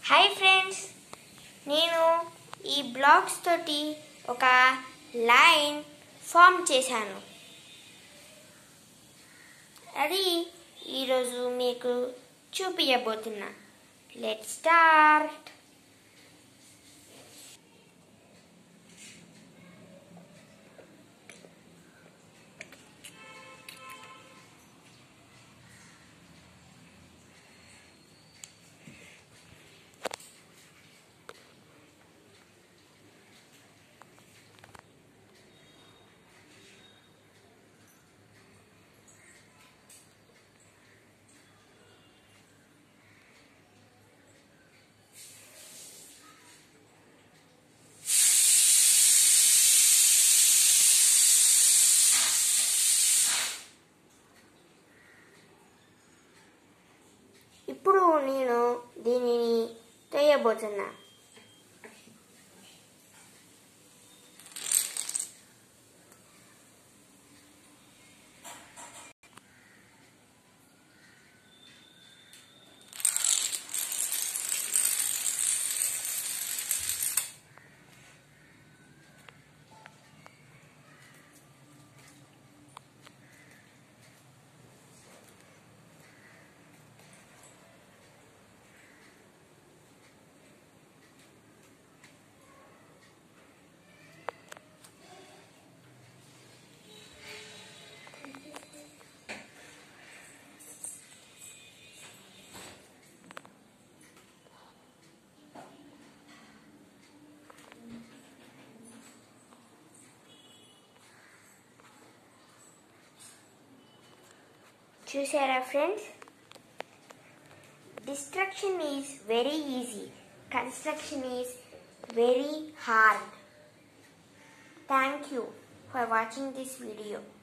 hi friends నేను ఈ blogs తోటి ఒక లైన్ ఫామ్ చేశాను అది ఈరోజు మీకు చూపించబోతున్నా లెట్ స్టార్ట్ ఇప్పుడు నేను దీనిని తోయబోతున్నా చూసారా friends destruction is very easy construction is very hard thank you for watching this video